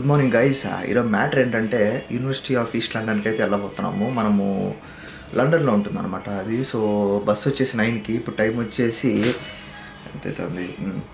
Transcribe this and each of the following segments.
Good morning guys ఈరోజు matter ఏంటంటే university of east లండన్కి అయితే వెళ్ళబోతున్నాము మనము లండన్లో ఉంటుంది అనమాట అది సో బస్సు వచ్చేసి నైన్కి ఇప్పుడు టైం వచ్చేసి ఎంత అవుతుంది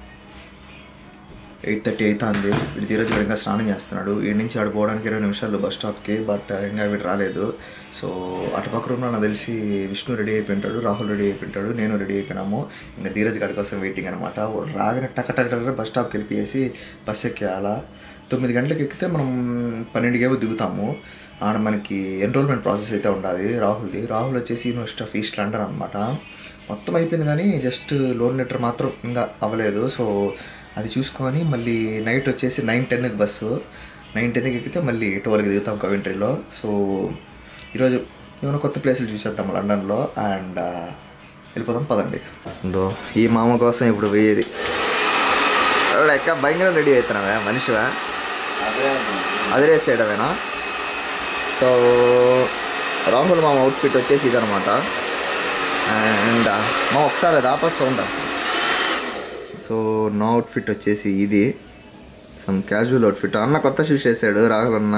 ఎయిట్ థర్టీ అవుతుంది వీడు ధీరజ్ గారు ఇంకా స్నానం చేస్తున్నాడు ఈ నుంచి ఆడు పోవడానికి ఇరవై నిమిషాలు బస్ స్టాప్కి బట్ ఇంకా వీడు రాలేదు సో అటుపక్క రూమ్లో నాకు తెలిసి విష్ణు రెడీ అయిపోయింటాడు రాహుల్ రెడీ అయిపోయింటాడు నేను రెడీ అయిపోయినాము ఇంకా ధీరజ్ గారి కోసం వెయిటింగ్ అనమాట రాగానే టక టక టక బస్ స్టాప్కి వెళ్ళిపోయేసి బస్ ఎక్కేయాలా తొమ్మిది గంటలకు ఎక్కితే మనం పన్నెండుకేమో దిగుతాము ఆడ మనకి ఎన్రోల్మెంట్ ప్రాసెస్ అయితే ఉండాలి రాహుల్ది రాహుల్ వచ్చేసి యూనివర్సిటీ ఆఫ్ ఈస్ట్ లండన్ అనమాట మొత్తం అయిపోయింది కానీ జస్ట్ లోన్ లెటర్ మాత్రం ఇంకా అవ్వలేదు సో అది చూసుకొని మళ్ళీ నైట్ వచ్చేసి నైన్ టెన్కి బస్సు నైన్ టెన్కి ఎక్కితే మళ్ళీ ట్వెల్వ్కి దిగుతాం కవెంట్రీలో సో ఈరోజు ఏమైనా కొత్త ప్లేసులు చూసేద్దాం లండన్లో అండ్ వెళ్ళిపోదాం పదండి ఇందో ఈ మామ కోసం ఇప్పుడు పోయేది ఎక్క భయంకర రెడీ అవుతున్నావా మనిషివా అదిరేసేయడమేనా సో రాహుల్ మామ అవుట్ఫిట్ వచ్చేసి ఇదనమాట అండ్ మా ఒకసారి అది ఆపస్ ఉందా సో నా అవుట్ఫిట్ వచ్చేసి ఇది సమ్ క్యాజువల్ అవుట్ఫిట్ అన్న కొత్త షూస్ వేసాడు రాహుల్ అన్న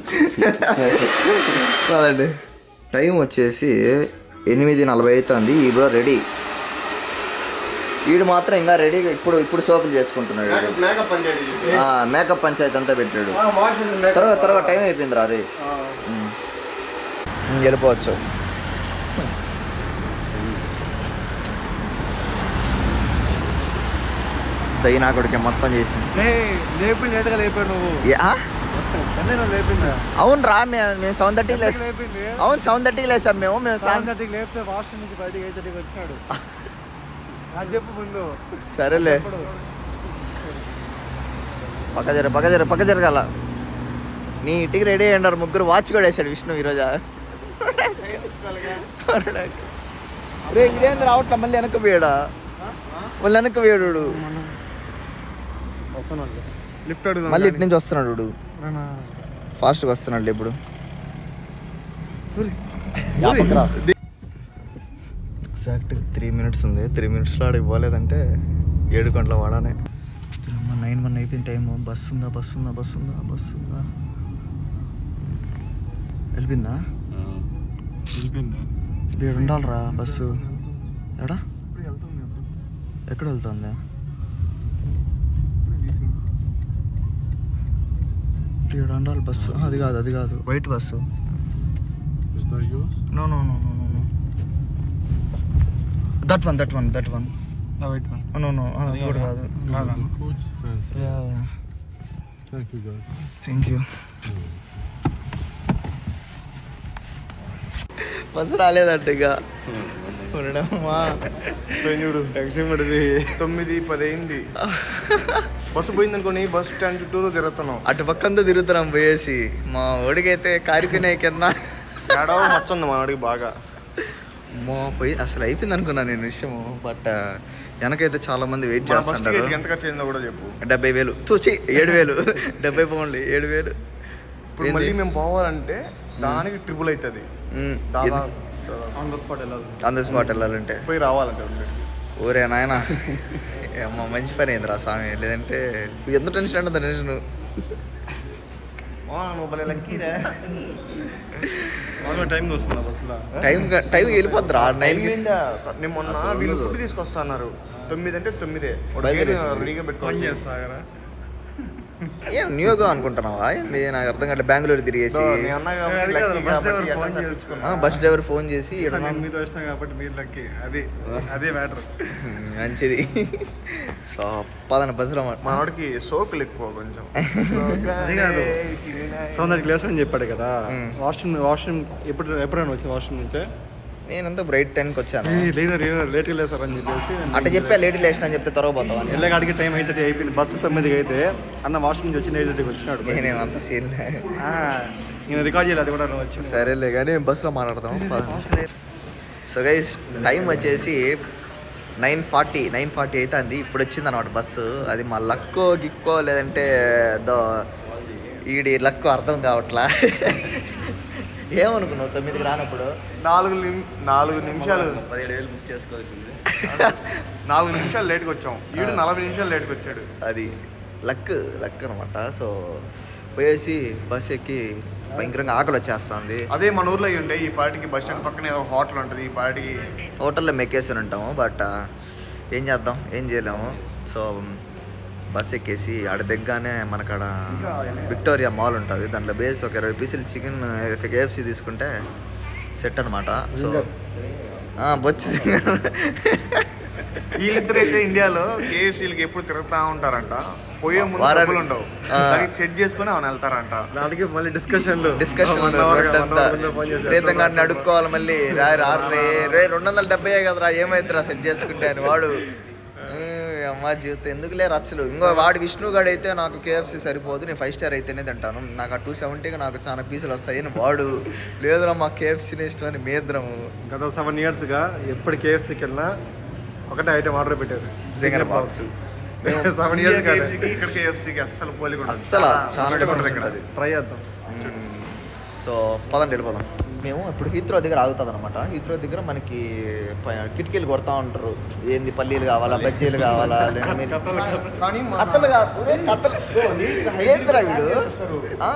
కాదండి టైం వచ్చేసి ఎనిమిది నలభై అవుతుంది ఈ బ్రో రెడీ వీడు మాత్రం ఇంకా రెడీ ఇప్పుడు ఇప్పుడు సోకులు చేసుకుంటున్నాడు వీడు. మేకప్ పంచాయతీ ఆ, మేకప్ పంచాయతీ అంతా పెట్టాడు తర్వాత తర్వాత టైం అయిపోయింది రా రే ఉమ్. ఉమ్, వెళ్ళిపోవచ్చు దయ్యి కొడుకే మొత్తం చేసింది లేపింది లేట్గా లేపాడు నువ్వు యా? చెన్నైలో లేపిందా అవును రా మేము మేము సెవెన్ థర్టీకి లేసాం లేపింది అవును సెవెన్ థర్టీకి లేసాం మేము మేము సెవెన్ స్నానం- థర్టీకి లేపితే వాష్రూమ్ నుంచి బయటికి ఎయిట్ థర్టీకి వచ్చినాడు అది చెప్పు ముందు సరేలే ఇప్పుడు పక్క జర పక్క జర పక్క జరగాల నీ ఇంటికి రెడీ అయ్యారు ముగ్గురు వాచ్ కూడా వేసాడు విష్ణు ఈరోజు రే ఇదేంది రావట్లే మళ్ళీ వెనక్కి పోయాడా మళ్ళీ వెనక్కి పోయాడు వస్తున్నాడు లిఫ్ట్ అడుగుదాం మళ్ళీ ఇటు నుంచి వస్తున్నాడు వీడు. రానా. ఫాస్ట్గా వస్తున్నాడు ఇప్పుడు ఎగ్జాక్ట్ త్రీ మినిట్స్ ఉంది త్రీ మినిట్స్లో ఆడికి పోలేదంటే ఏడు గంటల వాడానే నైన్ వన్ అయిపోయిన టైం బస్సు ఉందా బస్సు ఉందా బస్సు ఉందా బస్సు ఉందా వెళ్ళిపోయిందా వెళ్ళిపోయిందా ఏడు ఉండాలిరా బస్సు ఎడా ఇప్పుడు వెళ్తుంది ఎక్కడ వెళ్తుంది ఏడు ఉండాలి బస్సు ఆ, అది కాదు అది కాదు white bus no no no no no that one that one that one wait no no అది కూడా కాదు థ్యాంక్ యూ బస్సు రాలేదంట ఇక ఉండడమ్మా చూడు టెన్షన్ పడింది తొమ్మిది పది అయింది బస్సు పోయింది అనుకోని బస్ స్టాండ్ చుట్టూరు తిరుగుతున్నాం అటు పక్కంతా తిరుగుతున్నాం పోయేసి మా ఓడికైతే కారిపోయినాయి కింద ఏడవ మచ్చ ఉంది మా వాడికి బాగా మో పోయి అసలు అయిపోయింది అనుకున్నా నేను విషయము బట్ వెనకైతే చాలా మంది వెయిట్ మన బస్ చేస్తుంటారు టికెట్ ఎంత ఖర్చు అయిందో కూడా చెప్పు డెబ్బై వేలు తూచి ఏడు వేలు డెబ్బై పౌండ్లు ఏడు వేలు ఇప్పుడు మళ్ళీ మేము పోవాలంటే దానికి ట్రిపుల్ అవుతుంది మ్మ్. దాదాపు ఆన్ ద స్పాట్ వెళ్ళాలి ఆన్ ద స్పాట్ వెళ్ళాలంటే పోయి రావాలంటే ఊరే నాయన అమ్మ మంచి పని అయింది రా స్వామి లేదంటే ఎంత టెన్షన్ ఉంటుంది టెన్షన్ నువ్వు భలే లక్కీరే టైం వస్తుందా బస్సులో టైం టైం వెళ్ళిపోద్ది రా నైన్ నేను మొన్న వీళ్ళు ఫుడ్ తీసుకొస్తున్నారు తొమ్మిది అంటే తొమ్మిదే బయలుదేరేసింది. రెడీగా పెట్టుకోవాలి చేస్తారా ఏం న్యూగా అనుకుంటున్నావా ఏంది నాకు అర్థం కాదు బెంగళూరు తిరిగేసి నేను అన్నా కాబట్టి lucky కాబట్టి ఎట్లా తప్పించుకున్నా. ఆ, బస్ డ్రైవర్ ఫోన్ చేసి ఈడ ఉన్నాను. మీతో వచ్చినా కాబట్టి మీరు లక్కీ అది అదే మ్యాటర్ మంచిది సో పదన బస్సులో మా- మా వాడికి సోకులు ఎక్కువ కొంచెం అది కాదు. సౌందర్య క్లాస్ అని చెప్పాడు కదా మ్మ్. వాష్రూమ్ వాష్రూమ్ ఎప్పుడు ఎప్పుడైనా వచ్చింది వాష్రూమ్ నుంచే నేనంతా బ్రైట్ టెన్కి వచ్చాను లేదర్ లేట్గా లేసారు అని చెప్పేసి అట్ట చెప్పా లేడీ లేచిన అని చెప్తే త్వరగా పోతావు అని వెళ్ళగాడికి టైం అయితే అయిపోయింది బస్సు తొమ్మిదికి అయితే అన్న వాష్రూమ్ నుంచి వచ్చి ఎయిట్ వచ్చినాడు నేనేమంత సీన్ ఆ, నేను రికార్డ్ చేయాలి అది కూడా నువ్వు వచ్చింది సరేలే కానీ బస్సులో మాట్లాడతాం సో గైస్ టైం వచ్చేసి నైన్ ఫార్టీ నైన్ ఫార్టీ అవుతుంది ఇప్పుడు వచ్చింది అనమాట బస్సు అది మా లక్కో గిక్కో లేదంటే దో ఈడి లక్కో అర్థం కావట్లా ఏమనుకున్నావు తొమ్మిదికి రానప్పుడు నాలుగు నిమి- నాలుగు నిమిషాలు పదిహేడు వేలు బుక్ చేసుకోవాల్సింది నాలుగు నిమిషాలు లేట్కి వచ్చాం ఈడు నలభై నిమిషాలు లేట్కి వచ్చాడు అది లక్ లక్ అనమాట సో పోయేసి బస్ ఎక్కి భయంకరంగా ఆకలి వచ్చేస్తుంది అదే మన ఊర్లో అయ్యి ఉండే ఈ పాటికి బస్ స్టాండ్ పక్కన ఏదో హోటల్ ఉంటుంది ఈ పాటికి హోటల్లో మెక్కేసి ఉంటాము బట్ ఏం చేద్దాం ఏం చేయలేము సో బస్ ఎక్కేసి ఆడ దిగ్గానే మనకాడ విక్టోరియా మాల్ ఉంటుంది దాంట్లో బేస్ ఒక ఇరవై పీసులు చికెన్ కేఎఫ్సి తీసుకుంటే సెట్ అనమాట సో బొచ్చు వీళ్ళిద్దరు అయితే ఇండియాలో కేఎఫ్సీలకి ఎప్పుడు తిరుగుతూ ఉంటారంట పోయే ముందు వారానికి- డబ్బులు ఉండవు ఆ. దానికి సెట్ చేసుకుని అవును వెళ్తారంట దానికి మళ్ళీ డిస్కషన్లు డిస్కషన్ One hour గా- one hour ముందే phone చేసి ప్రీతం గారిని అడుక్కోవాలి మళ్ళీ రా రా రే రే రెండు వందల డెబ్బై కదరా ఏమైతుందిరా సెట్ చేసుకుంటే అని వాడు "ఏ, అమ్మా జీవితం ఎందుకులే రచ్చలు ఇంకో వాడు విష్ణు గాడు అయితే నాకు కేఎఫ్సి సరిపోదు నేను ఫైవ్ స్టార్ అయితేనే తింటాను నాకు ఆ టూ సెవెంటీకి నాకు చాలా పీసులు వస్తాయి అని వాడు లేదురా మా కేఎఫ్సీనే ఇష్టం అని మేద్రము గత సెవెన్ ఇయర్స్ గా ఎప్పుడు కేఎఫ్సీకి వెళ్ళినా ఒకటే ఐటమ్ ఆర్డర్ పెట్టారు జింగర్ బాక్స్ సెవెన్ ఇయర్స్ కేఎఫ్సీకి ఇక్కడ కేఎఫ్సీకి అస్సలు పోలిక ఉండదు. అస్సలు చాలా different డిఫరెన్స్ ఇక్కడ. ఉంటుంది ట్రై చేద్దాం సో పదండి వెళ్ళిపోదాం మేము ఇప్పుడు హీత్రో దగ్గర ఆగుతుంది అనమాట హీత్రో దగ్గర మనకి ప- కిటికీలు కొడతా ఉంటారు ఏంది పల్లీలు కావాలా బజ్జీలు కావాలా లేదా మీరు- కానీ మన- కత్తలు కాదు ఒరే, కత్తలు ఏంద్రా వీడు ఆ,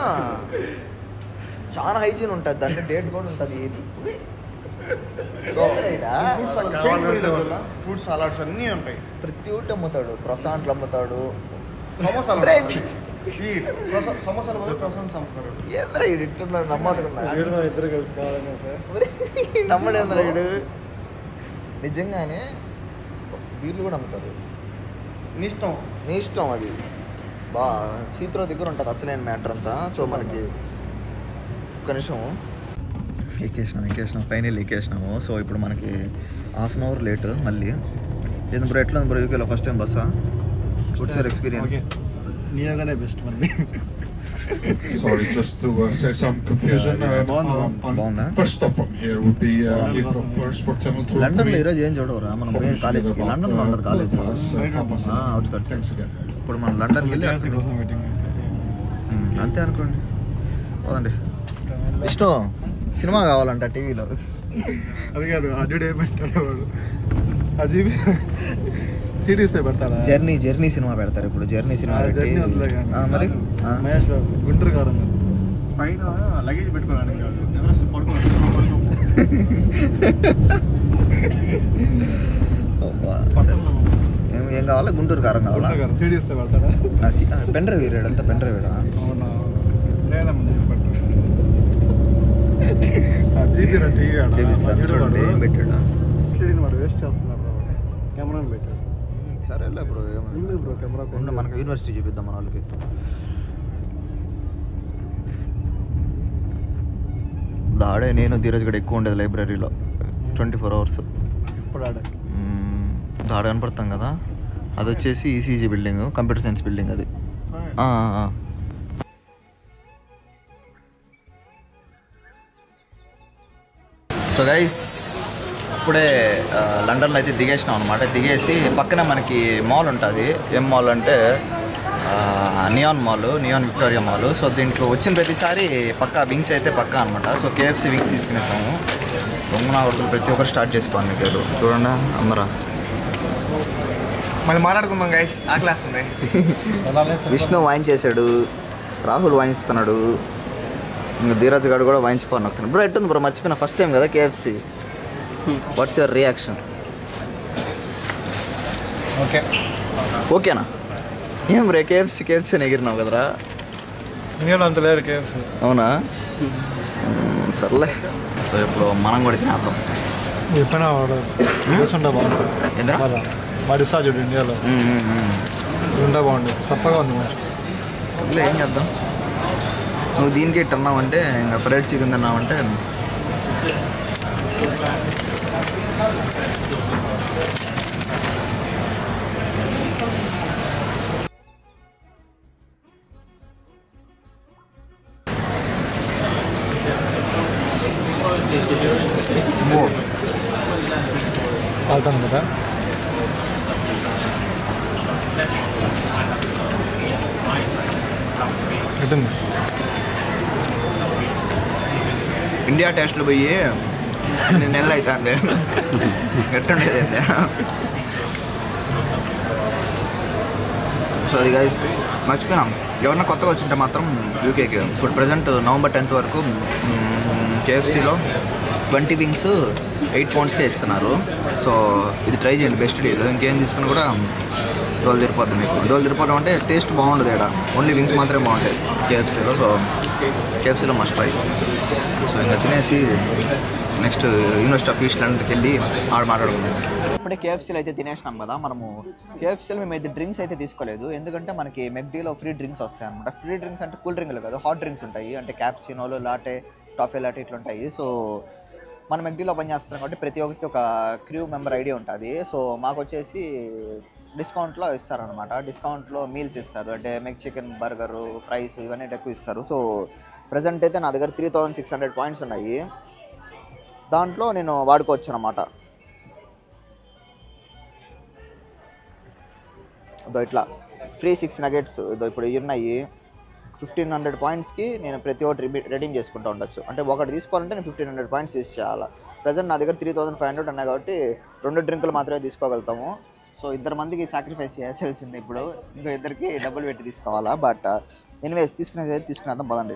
చాలా హైజీన్ ఉంటుంది దాంట్లో డేట్ కూడా ఉంటుంది ఒరే, ఏంద్రా ఈడ? ఫ్రూట్ సలాడ్ సేల్స్బరీ దగ్గర ఫ్రూట్ సలాడ్స్ అన్నీ ఉంటాయి ప్రతి ఒక్కటి అమ్ముతాడు క్రొసాంట్లు అమ్ముతాడు సమోసాలు ఒరే, ఈ ప్రస- సమోసాలు బదులు ప్రసన్స్ అమ్ముతారు ఏంద్రా వీడు ఇట్లున్నాడు నమ్మట్టుకున్నా ఇద్దరు కలిసి కావాలన్నా సార్ నమ్మడేంద్రా వీడు నిజంగానే వీళ్ళు కూడా అమ్ముతారు నీ ఇష్టం నీ ఇష్టం అది బా సీత్రో దగ్గర ఉంటుంది అసలైన మ్యాటర్ అంతా సో మనకి ఒక్క నిమిషం ఎక్కేసినాం ఎక్కేసినాం ఫైనల్ ఎక్కేసినాము సో ఇప్పుడు మనకి హాఫ్ అన్ అవర్ లేట్ మళ్ళీ ఏంది బ్రో ఎట్లా బ్రో యూకేలో ఫస్ట్ టైం బస్సా గుడ్ సార్ ఎక్స్పీరియన్స్ నియోగానే బెస్ట్ మంది Sorry, just to uh, say some confusion. Yeah, Uh, Bond, um, Bond, on- eh? first stop from here would be uh, Bond, Heathrow Bond. first for Tamil Tour. లండన్లో ఈరోజు ఏం చూడవురా మనం పోయిన కాలేజ్కి లండన్లో ఉండదు కాలేజ్ అవుట్స్కట్స్ Thanks again. ఇప్పుడు మనం లండన్కి వెళ్ళి అక్కడి నుంచి- మీటింగ్ ఉమ్, అంతే అనుకోండి పోదండి విష్ణు సినిమా కావాలంట టీవీలో అది కాదు అడ్డు ఏం పెట్టాడు వాడు అజీబ్ సిరీస్ పెడతాడా జర్నీ జర్నీ సినిమా పెడతారు ఇప్పుడు జర్నీ సినిమా ఆ, పెట్టి జర్నీ వదిలే కానీ. ఆ, మరి ఆ. మహేష్ బాబు గుంటూరు కారం పైన లగేజ్ పెట్టుకోవడానికి కాదు ఎవరెస్ట్ పడుకోవాలి అబ్బా. ఏం ఏం కావాలా గుంటూరు కారం కావాలా సిరీస్ పెడతాడా పెన్ డ్రైవ్ వీరాడు అంతా పెన్ డ్రైవ్ వీడా అవునా లేదమ్మా పెట్టు అజీబ్ టీవీ చేపిస్తాను చూడండి ఏం పెట్టాడు మరి వేస్ట్ చేస్తున్నారు కెమెరా పెట్టాడు సరేలే బ్రో ఉంది బ్రో కెమెరా ఉండు మనకు యూనివర్సిటీ చూపిద్దాం మన వాళ్ళకి దాడే నేను ధీరజ్ గడ ఎక్కువ ఉండేది లైబ్రరీలో ట్వంటీ ఫోర్ అవర్స్ ఇప్పుడు ఆడ దాడ కనపడతాం కదా అది వచ్చేసి ECG building computer science building అది ఆ, ఆ, ఆ. సో గైస్ ఇప్పుడే ఆ, లండన్లో అయితే దిగేసినాం అనమాట దిగేసి పక్కనే మనకి మాల్ ఉంటుంది ఏం మాల్ అంటే ఆ, Neon mall Neon Victoria mall so దీంట్లో వచ్చిన ప్రతిసారి పక్కా వింగ్స్ అయితే పక్కా అనమాట సో కేఎఫ్సి వింగ్స్ తీసుకునేసాము దొంగన హోటల్ ప్రతి ఒక్కరు స్టార్ట్ చేసుకోండి మీరు చూడండి అందరా మళ్ళీ మాట్లాడుకుందాం గైస్ ఆకలేస్తుంది విష్ణు వాయించేశాడు రాహుల్ వాయిస్తున్నాడు ఇంకా ధీరజ్ గారు కూడా వాయించిపోను వస్తున్నాడు బ్రో ఎట్టుంది బ్రో మర్చిపోయిన ఫస్ట్ టైం కదా KFC what's your reaction okay ఓకేనా ఏం బ్రో కేఎఫ్సి కేఎఫ్సి అని ఎగిరినావు కదరా ఇండియాలో అంత లేరు కేఎఫ్సీ అవునా మ్మ్, సర్లే సో ఇప్పుడు మనం కూడా తినేద్దాం చెప్పినా వాడు ఉంటే బాగుంటుంది ఎదురా మళ్ళా మరి ఇస్తా చూడు ఇండియాలో ఉంటే బాగుంటుంది చప్పగా ఉంది మరి సర్లే ఏం చేద్దాం నువ్వు దీనికి ఇట్టు అన్నావంటే ఇంకా ఫ్రైడ్ చికెన్ తిన్నావంటే కాలుతాను కదా ఎటుంది ఇండియా టెస్ట్లు పోయి ఎనిమిది నెలలు అవుతుంది ఎట్టుండేది అయితే సో అది guys మర్చిపోయినాం ఎవరన్నా కొత్తగా వచ్చింటే మాత్రం యూకేకి ఇప్పుడు ప్రజెంట్ నవంబర్ టెన్త్ వరకు కేఎఫ్సీలో ట్వంటీ వింగ్స్ ఎయిట్ పౌండ్స్కే ఇస్తున్నారు సో ఇది ట్రై చేయండి బెస్ట్ డీల్ ఇంకేం తీసుకుని కూడా డోల్ తిరిపోద్ది మీకు డోల్ తిరిపోవడం అంటే టేస్ట్ బాగుండదు ఇక్కడ ఓన్లీ వింగ్స్ మాత్రమే బాగుంటాయి కేఎఫ్సీలో సో కేఎఫ్సీలో మస్ట్ ట్రై సో ఇంకా తినేసి నెక్స్ట్ యూనివర్సిటీ ఆఫ్ ఈస్ట్ లండన్కి వెళ్ళి ఆడ మాట్లాడుకుందాం ఇప్పుడే కేఎఫ్సీలో అయితే తినేసినాం కదా మనము కేఎఫ్సీలో మేము అయితే డ్రింక్స్ అయితే తీసుకోలేదు ఎందుకంటే మనకి మెక్డీలో ఫ్రీ డ్రింక్స్ వస్తాయి అనమాట ఫ్రీ డ్రింక్స్ అంటే కూల్ డ్రింక్లు కాదు హాట్ డ్రింక్స్ ఉంటాయి అంటే క్యాప్చినోలు లాటే టాఫీ లాటే ఇట్లా ఉంటాయి సో మన మెక్డీలో పని చేస్తున్నాం కాబట్టి ప్రతి ఒక్కరికి ఒక క్రూ మెంబర్ ఐడి ఉంటుంది సో మాకు వచ్చేసి డిస్కౌంట్లో ఇస్తారనమాట డిస్కౌంట్లో మీల్స్ ఇస్తారు అంటే మెక్ చికెన్ బర్గరు ఫ్రైస్ ఇవన్నీ ఎక్కువ ఇస్తారు సో ప్రజెంట్ అయితే నా దగ్గర three thousand six hundred points ఉన్నాయి దాంట్లో నేను వాడుకోవచ్చు అనమాట ఇదో ఇట్లా ఫ్రీ సిక్స్ నగెట్స్ ఇదో ఇప్పుడు ఇవి ఉన్నాయి ఫిఫ్టీన్ హండ్రెడ్ పాయింట్స్కి నేను ప్రతి ఒక్కటి రిమీ రెడీమ్ చేసుకుంటూ ఉండొచ్చు అంటే ఒకటి తీసుకోవాలంటే నేను ఫిఫ్టీన్ హండ్రెడ్ పాయింట్స్ యూస్ చేయాలి ప్రజెంట్ నా దగ్గర త్రీ థౌసండ్ ఫైవ్ హండ్రెడ్ ఉన్నాయి కాబట్టి రెండు డ్రింకులు మాత్రమే తీసుకోగలుగుతాము సో ఇద్దరు మందికి సాక్రిఫైస్ చేయాల్సింది ఇప్పుడు ఇంకో ఇద్దరికి డబ్బులు పెట్టి తీసుకోవాలా బట్ ఎనివేస్ తీసుకునేది అయితే తీసుకునేద్దాం పదండి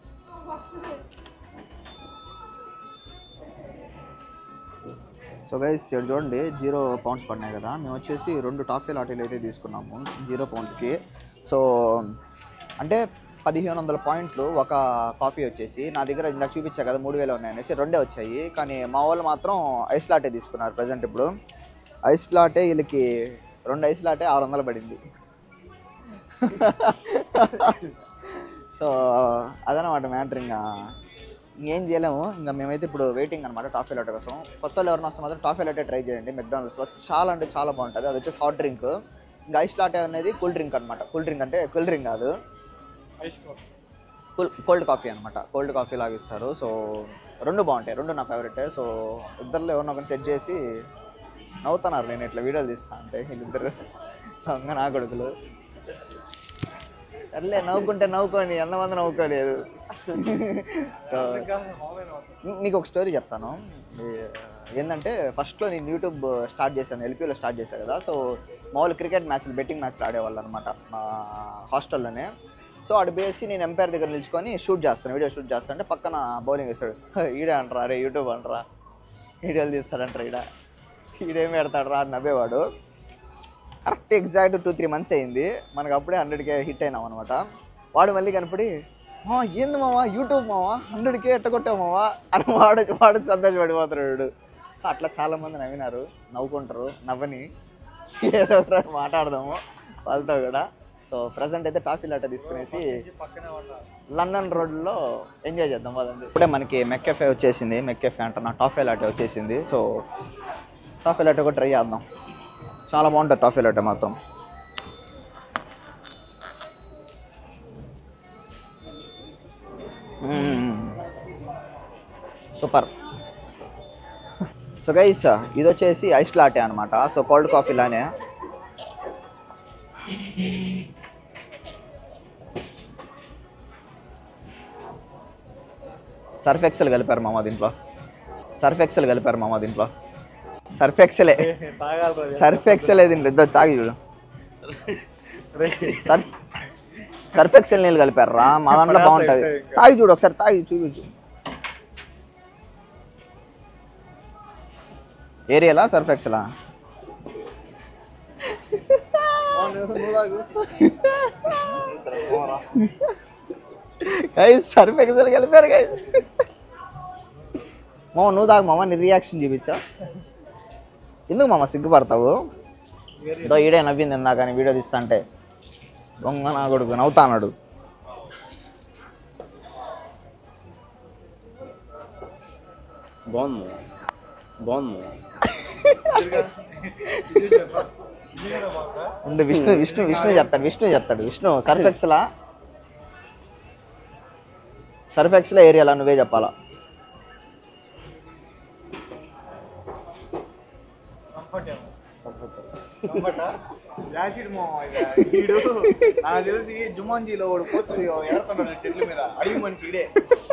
సో గైస్ ఇక్కడ చూడండి జీరో పౌండ్స్ పడినాయి కదా మేము వచ్చేసి రెండు టాఫీ లాటీలు అయితే తీసుకున్నాము జీరో పౌండ్స్కి సో అంటే పదిహేను వందల పాయింట్లు ఒక కాఫీ వచ్చేసి నా దగ్గర ఇందాక చూపించా కదా మూడు వేలు ఉన్నాయనేసి రెండే వచ్చాయి కానీ మా వాళ్ళు మాత్రం ఐస్ లాటే తీసుకున్నారు ప్రజెంట్ ఇప్పుడు ఐస్ లాటే వీళ్ళకి రెండు ఐస్ లాటే ఆరు వందలు పడింది సో అదనమాట మ్యాటర్ ఇంకా ఇంకేం చేయలేము ఇంకా మేమైతే ఇప్పుడు వెయిటింగ్ అనమాట టాఫీ లాటే కోసం కొత్త వాళ్ళు ఎవరైనా వస్తే మాత్రం టాఫీ లాటే ట్రై చేయండి మెక్డానల్డ్స్లో చాలా అంటే చాలా బాగుంటుంది అది వచ్చేసి హాట్ డ్రింక్ ఇంకా ఐస్ లాటే అనేది కూల్ డ్రింక్ అనమాట కూల్ డ్రింక్ అంటే కూల్ డ్రింక్ కాదు కూల్ కోల్డ్ కాఫీ అనమాట కోల్డ్ కాఫీ లాగా ఇస్తారు సో రెండు బాగుంటాయి రెండు నా ఫేవరెట్ సో ఇద్దరిలో ఎవరినో ఒకరిని సెట్ చేసి నవ్వుతున్నారు నేను ఇట్లా వీడియోలు తీస్తా అంటే వీళ్ళిద్దరు దొంగ నా కొడుకులు అట్లే నవ్వుకుంటే నవ్వుకోండి ఎంతమంది నవ్వుకోలేదు సో మీకు ఒక స్టోరీ చెప్తాను ఈ- ఏంటంటే ఫస్ట్లో నేను యూట్యూబ్ స్టార్ట్ చేశాను ఎల్పీలో స్టార్ట్ చేశాను కదా సో మామూలు క్రికెట్ మ్యాచ్లు బెట్టింగ్ మ్యాచ్లు ఆడేవాళ్ళు అనమాట మా హాస్టల్లోనే సో అటు బేసి నేను ఎంపైర్ దగ్గర నిల్చుకొని షూట్ చేస్తాను వీడియో షూట్ చేస్తాను అంటే పక్కన బౌలింగ్ వేస్తాడు ఈడే అంటారా అరే యూట్యూబ్ అంటారా వీడియోలు తీస్తాడంటారా ఈడ ఈడేమి పెడతాడు రా అని నవ్వేవాడు correct exact two three months అయింది మనకు అప్పుడే హండ్రెడ్కే హిట్ అయినాం అనమాట వాడు మళ్ళీ కనపడి మా ఏంది మావా యూట్యూబ్ మావా హండ్రెడ్కే ఎట్టగొట్టావు మావా అని వాడు వాడు సంతోషపడిపోతున్నాడు సో అట్లా చాలా మంది నవ్వినారు నవ్వుకుంటారు నవ్వని ఏదో ఒక రోజు మాట్లాడదాము వాళ్ళతో కూడా సో ప్రజెంట్ అయితే టాఫీ లాట తీసుకునేసి లండన్ రోడ్లో ఎంజాయ్ చేద్దాం పదండి ఇప్పుడే మనకి మెక్కెఫే వచ్చేసింది మెక్కెఫే అంటున్నా టాఫీ లాటే వచ్చేసింది సో టాఫీ లాటే కూడా ట్రై చేద్దాం చాలా బాగుంటుంది టాఫీ లాటే మాత్రం సూపర్ సో గైస్ ఇది వచ్చేసి ఐస్ లాటే అనమాట సో కోల్డ్ కాఫీ లానే సర్ఫ్ ఎక్సెల్ కలిపారు మామ దీంట్లో సర్ఫ్ ఎక్సెల్ కలిపారు మామ దీంట్లో సర్ఫ్ ఎక్సెలే సర్ఫ్ ఎక్సెల్ దీంట్లో ఇద్దరు తాగి చూడు సర్ఫ్ సర్ఫ్ ఎక్సెల్ నీళ్ళు కలిపారు రా మా దాంట్లో బాగుంటుంది తాగి చూడు ఒకసారి తాగి చూపించు ఏరియాలా సర్ఫ్ ఎక్సెలా గైస్ సర్ఫ్ ఎక్సెల్ కలిపారు గైస్ మామ నువ్వు తాగు మామ నీ రియాక్షన్ చూపించా ఎందుకు మామ సిగ్గుపడతావు ఇదో ఈడే నవ్వింది ఇందాక నీ వీడియో తీస్తా అంటే దొంగ నా కొడుకు నవ్వుతా అన్నాడు బాగుంది బాగుంది ఉండు విష్ణు విష్ణు విష్ణు చెప్తాడు విష్ణు చెప్తాడు విష్ణు సర్ఫ్ ఎక్సెలా సర్ఫ్ ఎక్సెల్ ఏరియాలా నువ్వే చెప్పాలా యాసిడ్ మామ ఇక. వీడు నాకు తెలిసి జుమాంజీలో వాడు పోతుంది ఎడతాడు చెట్ల మీద అడిగి మనిషి ఇడే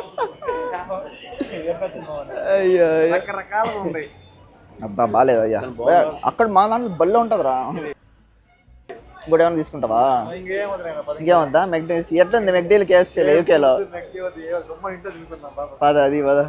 అయ్యో రకరకాలుగా ఉన్నాయి అబ్బా బాగాలేదు అయ్యా అక్కడ మా దాంట్లో బల్ల ఉంటుందిరా ఇంకోటి ఏమైనా తీసుకుంటావా ఇంకేం వదిలేనా పద ఇంకేమొద్దా మెక్డీస్ ఎట్లుంది మెక్డీల్ కేఎఫ్సీ యూకేలో నెక్స్ట్ వద్దు ఏ గమ్మ ఇంట్లో తినుకుందాం బాబా పద అది పద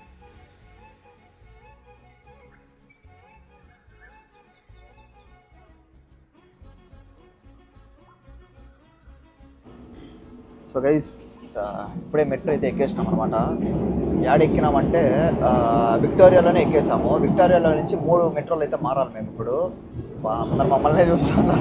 సో గైస్ ఇప్పుడే మెట్రో అయితే ఎక్కేసినాం అనమాట యాడ ఎక్కినామంటే ఆ, విక్టోరియాలోనే ఎక్కేసాము విక్టోరియాలో నుంచి మూడు మెట్రోలు అయితే మారాలి మేము ఇప్పుడు బా, అందరు మమ్మల్ని చూస్తున్నారు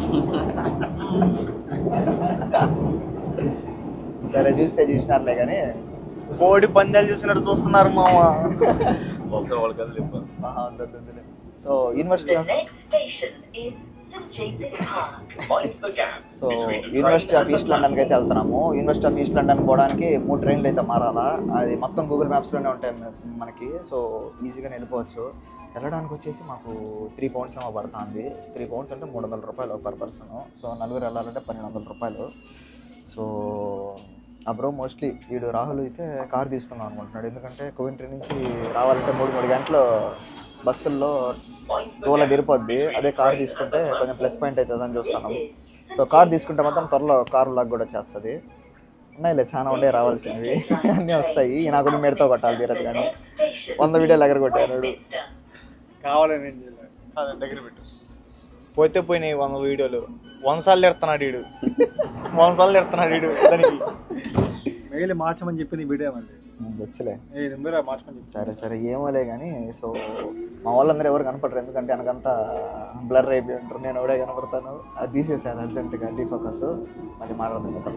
సరే చూస్తే చూసినారులే కానీ కోడి పందాలు చూసినట్టు చూస్తున్నారు మామ బహుశా వాళ్ళకి అది లేప ఆహా, వద్దు, వద్దు, వద్దులే. So university The of next station is St. James's Park. So university of east లండన్కి అయితే వెళ్తున్నాము యూనివర్సిటీ ఆఫ్ ఈస్ట్ లండన్ పోవడానికి మూడు ట్రైన్లు అయితే మారాలా అది మొత్తం గూగుల్ మ్యాప్స్లోనే ఉంటాయి మ- మనకి సో ఈజీగా వెళ్ళిపోవచ్చు వెళ్ళడానికి వచ్చేసి మాకు త్రీ పౌండ్స్ ఏమో పడుతుంది త్రీ పౌండ్స్ అంటే మూడు వందల రూపాయలు పర్ పర్సన్ సో నలుగురు వెళ్ళాలంటే పన్నెండు వందల రూపాయలు సో ఆ బ్రో మోస్ట్లీ వీడు రాహుల్ అయితే కార్ తీసుకుందాం అనుకుంటున్నాడు ఎందుకంటే కోవింట్రీ నుంచి రావాలంటే మూడు మూడు గంటలు బస్సుల్లో టోల తిరిపోద్ది అదే కార్ తీసుకుంటే కొంచెం ప్లస్ పాయింట్ అవుతుంది అని చూస్తున్నాం సో కార్ తీసుకుంటే మాత్రం త్వరలో కారు లాగా కూడా వచ్చేస్తుంది ఉన్నాయిలే చాలా ఉండే రావాల్సినవి అన్నీ వస్తాయి నా కూడా మెడతో కొట్టాలి తీరదు కానీ వంద వీడియోలు ఎగర కొట్టారు కావాలని ఏం చేయలేదు అదే దగ్గర పెట్టు పోతే పోయినాయి వంద వీడియోలు వంద సార్లు ఎడుతున్నాడు వీడు వంద సార్లు ఎడుతున్నాడు వీడు దానికి మెయిల్ మార్చమని చెప్పింది వీడియో మళ్ళీ వచ్చలే ఏ నెంబర్ మార్చమని చెప్పి సరే సరే ఏమోలే కానీ సో మా వాళ్ళందరూ ఎవరు కనపడరు ఎందుకంటే వెనకంతా బ్లర్ అయిపోయి ఉంటారు నేను ఎవడే కనపడతాను అది తీసేసాను అర్జెంటుగా డీ ఫోకస్ మళ్ళీ మాట్లాడుతుంది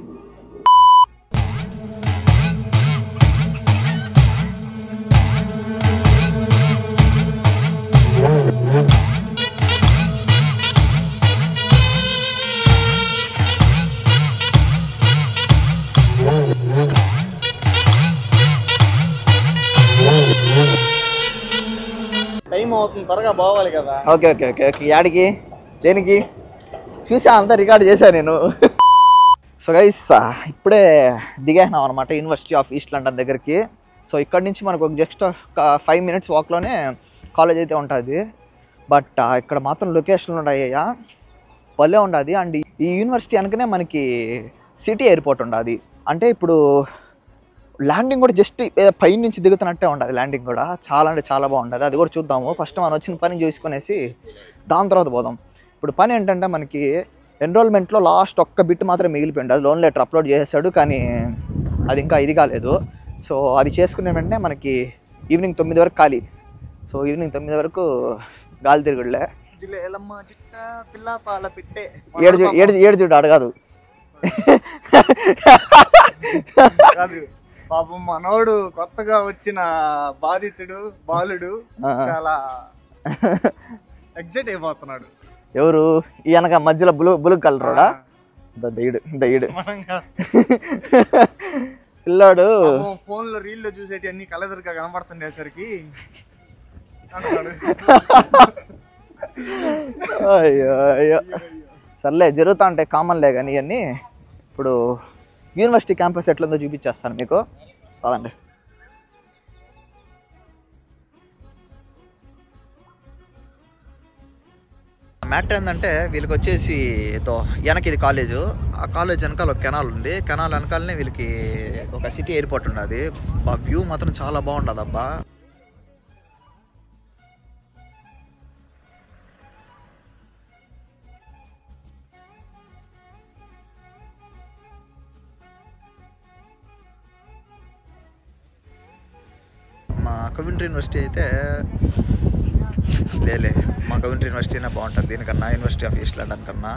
టైం అవుతుంది త్వరగా పోవాలి కదా ఓకే ఓకే ఓకే ఓకే యాడికి దేనికి చూసా అంతా రికార్డ్ చేశా నేను సో గైస్ ఇప్పుడే దిగేసినాం అనమాట యూనివర్సిటీ ఆఫ్ ఈస్ట్ లండన్ దగ్గరికి సో ఇక్కడ నుంచి మనకు ఒక జస్ట్ ఒక ఫైవ్ మినిట్స్ వాక్లోనే కాలేజ్ అయితే ఉంటుంది బట్ ఇక్కడ మాత్రం లొకేషన్లు ఉన్నాయ్యా భలే ఉండదు అండ్ ఈ యూనివర్సిటీ అనకనే మనకి సిటీ ఎయిర్పోర్ట్ ఉండదు అంటే ఇప్పుడు ల్యాండింగ్ కూడా జస్ట్ పై నుంచి దిగుతున్నట్టే ఉండదు ల్యాండింగ్ కూడా చాలా అంటే చాలా బాగుంటుంది అది కూడా చూద్దాము ఫస్ట్ మనం వచ్చిన పని చూసుకునేసి దాని తర్వాత పోదాం ఇప్పుడు పని ఏంటంటే మనకి ఎన్రోల్మెంట్లో లాస్ట్ ఒక్క బిట్ మాత్రం మిగిలిపోయింది అది లోన్ లెటర్ అప్లోడ్ చేసేసాడు కానీ అది ఇంకా ఇది కాలేదు సో అది చేసుకునే వెంటనే మనకి ఈవినింగ్ తొమ్మిది వరకు ఖాళీ సో ఈవినింగ్ తొమ్మిది వరకు గాలి తిరుగుడులే జిలేలమ్మ చిట్ట పిల్ల పాల పిట్టే ఏడు చూ- ఏడు ఏడు చూడు అడగదు కాదు పాపం మనోడు కొత్తగా వచ్చిన బాధితుడు బాలుడు ఆ. చాలా ఎగ్జైట్ అయిపోతున్నాడు ఎవరు ఈ వెనక మధ్యలో బులు బులుగు కలరోడా దయ్యుడు దయ్యుడు మనంగా పిల్లాడు ఫోన్ లో రీల్ లో చూసేటి అన్ని కలెదరుగా కనబడుతుండేసరికి అంటున్నాడు అయ్యో అయ్యో సర్లే జరుగుతా ఉంటాయి కామన్లే కానీ ఇవన్నీ ఇప్పుడు యూనివర్సిటీ క్యాంపస్ ఎట్లుందో చూపించేస్తాను మీకు పదండి మ్యాటర్ ఏంటంటే వీళ్ళకి వచ్చేసి తో వెనక ఇది కాలేజు ఆ కాలేజ్ వెనకాల ఒక కెనాల్ ఉంది కెనాల్ వెనకాలనే వీళ్ళకి ఒక సిటీ ఎయిర్పోర్ట్ ఉన్నది ఆ వ్యూ మాత్రం చాలా బాగుండదు అబ్బా మా కవింట్రీ యూనివర్సిటీ అయితే లేలే మా కవింట్రీ యూనివర్సిటీనే బాగుంటుంది దీనికన్నా యూనివర్సిటీ ఆఫ్ ఈస్ట్ లండన్ కన్నా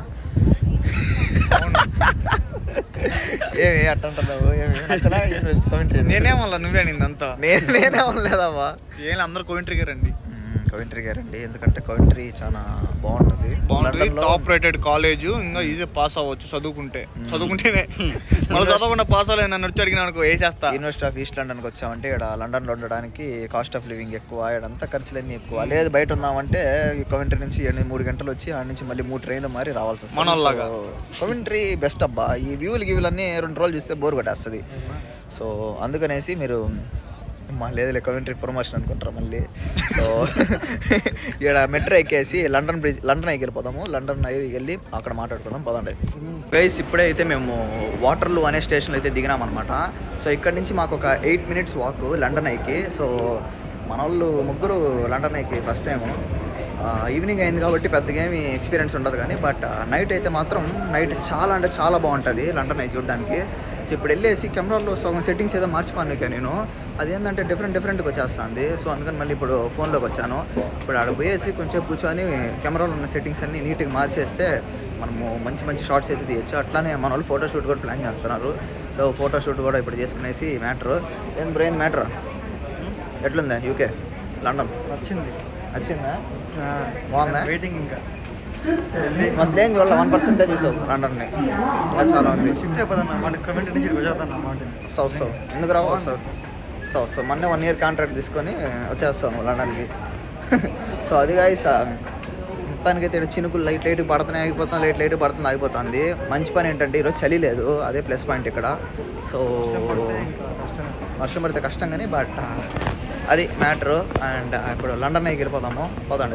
ఏమి అట్టంటున్నావు ఏమి నచ్చలా యూనివర్సిటీ కవింట్రీ నేనే మళ్ళీ నువ్వే అనింది అంతా నేను నేనే ఉండలేదమ్మా ఏం అందరు కోయింట్రీకి రండి కవింట్రీ గారండి ఎందుకంటే కవింట్రీ చాలా బాగుంటుంది బాగుంటుంది లండన్లో- టాప్ రేటెడ్ కాలేజ్ ఇంకా ఈజీ పాస్ అవ్వచ్చు చదువుకుంటే చదువుకుంటేనే మళ్ళీ చదవకుండా పాస్ అవ్వలేదు నన్ను వచ్చి అడిగిన అనుకో వేసేస్తా యూనివర్సిటీ ఆఫ్ ఈస్ట్ లండన్కి వచ్చామంటే ఇక్కడ లండన్లో ఉండడానికి కాస్ట్ ఆఫ్ లివింగ్ ఎక్కువ ఇక్కడంతా ఖర్చులన్నీ ఎక్కువ లేదు బయట ఉన్నామంటే కవింట్రీ నుంచి ఎన్ని- మూడు గంటలు వచ్చి ఆడ నుంచి మళ్ళీ మూడు ట్రైన్లు మారి రావాల్సి వస్తుంది మనోళ్ళలాగా. కవింట్రీ బెస్ట్ అబ్బా ఈ వ్యూలు గివ్యూలు అన్నీ రెండు రోజులు చూస్తే బోర్ కొట్టేస్తుంది సో అందుకనేసి మీరు మా లేదు కమెంటరీ ప్రమోషన్ అనుకుంటారు మళ్ళీ సో ఇక్కడ మెట్రో ఎక్కేసి లండన్ బ్రిడ్జ్ లండన్ ఎక్కి వెళ్ళిపోదాము లండన్ అయ్యి వెళ్ళి అక్కడ మాట్లాడుకుందాం పదండి గైస్ ఇప్పుడే అయితే మేము వాటర్లూ అనే స్టేషన్లో అయితే దిగినాం అనమాట సో ఇక్కడ నుంచి మాకు ఒక ఎయిట్ మినిట్స్ వాక్ లండన్ అయ్యికి సో మన వాళ్ళు ముగ్గురు లండన్ అయ్యికి ఫస్ట్ టైము ఈవినింగ్ అయింది కాబట్టి పెద్దగా ఏమి ఎక్స్పీరియన్స్ ఉండదు కానీ బట్ నైట్ అయితే మాత్రం నైట్ చాలా అంటే చాలా బాగుంటుంది లండన్ అయి చూడడానికి సో ఇప్పుడు వెళ్ళేసి కెమెరాలో సగం సెట్టింగ్స్ ఏదో మార్చిపోను ఇక నేను అదేంటంటే డిఫరెంట్ డిఫరెంట్గా వచ్చేస్తుంది సో అందుకని మళ్ళీ ఇప్పుడు ఫోన్లోకి వచ్చాను ఇప్పుడు ఆడ పోయేసి కొంచెం కూర్చొని కెమెరాలో ఉన్న సెట్టింగ్స్ అన్ని నీట్గా మార్చేస్తే మనము మంచి మంచి షార్ట్స్ అయితే తీయచ్చు అట్లానే మన వాళ్ళు ఫోటోషూట్ కూడా ప్లాన్ చేస్తున్నారు సో ఫోటోషూట్ కూడా ఇప్పుడు చేసుకునేసి మ్యాటర్ ఏం బ్రెయిన్ మ్యాటర్ ఎట్లుందా యూకే లండన్ వచ్చింది వచ్చిందా బాగుందా? వెయిటింగ్ ఇంకా మస్తు ఏం చూడాలి వన్ పర్సెంటే చూసావు లండన్ని ఇంకా చాలా ఉంది షిఫ్ట్ అయిపోతున్నా మన కమెంట్ నుంచి వచ్చేస్తాను అన్నమాట వస్తావు వస్తావు ఎందుకు రావు వస్తావు వస్తావు వస్తావు మొన్నే వన్ ఇయర్ కాంట్రాక్ట్ తీసుకొని వచ్చేస్తాను లండన్కి సో అది కాదు సార్ మొత్తానికైతే ఇక్కడ చినుకులు లైట్ లైట్ పడుతున్నాయి ఆగిపోతాం లైట్ లైట్ పడుతుంది ఆగిపోతుంది మంచి పని ఏంటంటే ఈరోజు చలి లేదు అదే ప్లస్ పాయింట్ ఇక్కడ సో వర్షం పడితే కష్టం కానీ బట్ అది మ్యాటరు అండ్ ఇప్పుడు లండన్ అయ్యి వెళ్ళిపోదాము పోదండి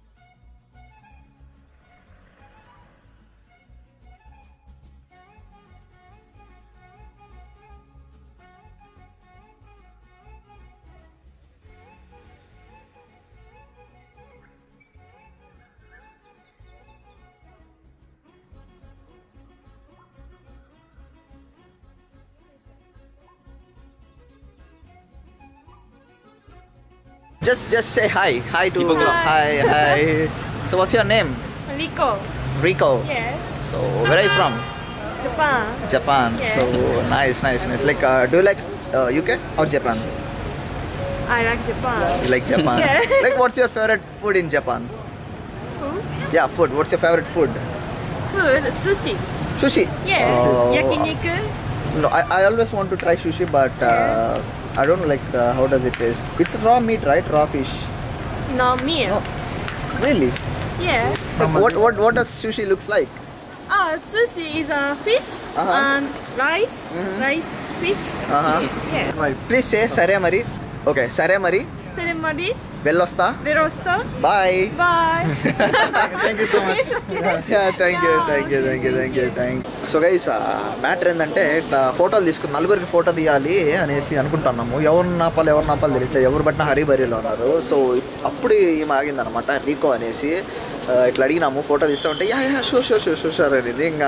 Just just say hi. Hi to hi hi. So what's your name? Rico. Rico. Yeah. So where are you from? Japan. Japan. Yeah. So nice, nice, nice. Like, uh, do you like uh, UK or Japan? I like Japan. You like Japan? Yeah. like, what's your favorite food in Japan? Food? Yeah, food. What's your favorite food? Food, sushi. Sushi. Yeah. Oh. Yakiniku. No, I, I always want to try sushi, but uh, I don't know like uh, how does it taste. It's raw meat, right? Raw fish. No meal. No. Really? Yeah. Like, what what what does sushi looks like? Oh, sushi is a fish Uh-huh. and rice. Mhm. Rice, fish. Uh-huh. Yeah. Please say సరే మరి okay సరే మరి Ceremony, వెళ్ళొస్తా verosta. Bye Bye. Thank you so much thank you thank you thank you thank you thank so guys matter ఏంటంటే ఇట్లా ఫోటోలు తీసుకుని నలుగురికి ఫోటో తీయాలి అనేసి అనుకుంటున్నాము ఎవరు నాపాలి ఎవరు నాపాలి తెలియట్లేదు ఎవరు పట్టిన హరిబరిలో ఉన్నారు సో అప్పుడు ఈమె ఆగిందనమాట రీకో అనేసి ఆ, ఇట్లా అడిగినాము ఫోటో తీస్తా ఉంటే yeah yeah sure sure sure sure sure అనేది ఇంకా